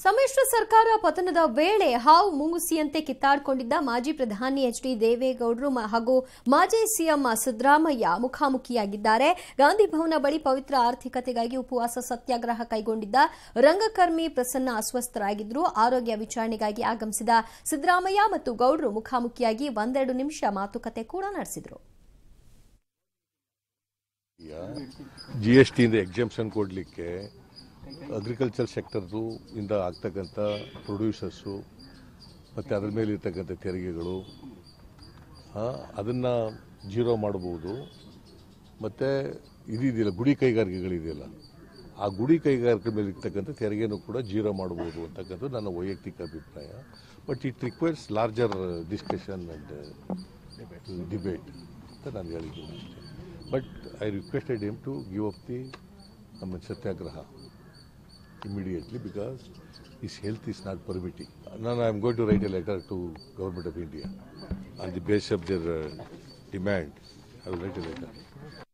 ಸಮ್ಮಿಶ್ರ ಸರ್ಕಾರ ಪತನದ ವೇಳೆ ಹಾವು ಮುಂಗುಸಿಯಂತೆ ಕಿತ್ತಾಡಿಕೊಂಡಿದ್ದ ಮಾಜಿ ಪ್ರಧಾನಿ ಎಚ್ ಡಿ ದೇವೇಗೌಡರು ಮ- ಹಾಗೂ ಮಾಜಿ ಸಿಎಂ ಸಿದ್ದರಾಮಯ್ಯ ಮುಖಾಮುಖಿಯಾಗಿದ್ದಾರೆ ಗಾಂಧಿ ಭವನ ಬಳಿ ಪವಿತ್ರ ಆರ್ಥಿಕತೆಗಾಗಿ ಉಪವಾಸ ಸತ್ಯಾಗ್ರಹ ಕೈಗೊಂಡಿದ್ದ ರಂಗಕರ್ಮಿ ಪ್ರಸನ್ನ ಅಸ್ವಸ್ಥರಾಗಿದ್ರು ಆರೋಗ್ಯ ವಿಚಾರಣೆಗಾಗಿ ಆಗಮಿಸಿದ ಸಿದ್ದರಾಮಯ್ಯ ಮತ್ತು ಗೌಡರು ಮುಖಾಮುಖಿಯಾಗಿ ಒಂದೆರಡು ನಿಮಿಷ ಮಾತುಕತೆ ಕೂಡ ನಡೆಸಿದರು ಜಿ ಎಸ್ ಟಿಯಿಂದ ಎಕ್ಸಾಮ್ಷನ್ ಕೊಡಲಿಕ್ಕೆ ಅಗ್ರಿಕಲ್ಚರ್ ಸೆಕ್ಟರ್ದು ಇಂದ ಆಗ್ತಕ್ಕಂಥ ಪ್ರೊಡ್ಯೂಸರ್ಸು ಮತ್ತು ಅದ್ರ ಮೇಲೆ ಇರ್ತಕ್ಕಂಥ ತೆರಿಗೆಗಳು ಅದನ್ನು ಜೀರೋ ಮಾಡಬಹುದು ಮತ್ತು ಇದಿದೆಯಲ್ಲ ಗುಡಿ ಕೈಗಾರಿಕೆಗಳಿದೆಯಲ್ಲ ಆ ಗುಡಿ ಕೈಗಾರಿಕೆ ಮೇಲೆ ಇರ್ತಕ್ಕಂಥ ತೆರಿಗೆನೂ ಕೂಡ ಜೀರೋ ಮಾಡಬಹುದು ಅಂತಕ್ಕಂಥದ್ದು ನನ್ನ ವೈಯಕ್ತಿಕ ಅಭಿಪ್ರಾಯ but it requires larger discussion and debate ಅಂತ ನಾನು ಹೇಳಿದ್ದೀನಿ ಅಷ್ಟೇ but I requested him to give up the ನಮ್ಮ satyagraha immediately because his health is not permitting. Now I am going to write a letter to Government of India on the basis of their uh, demand. I will write a letter.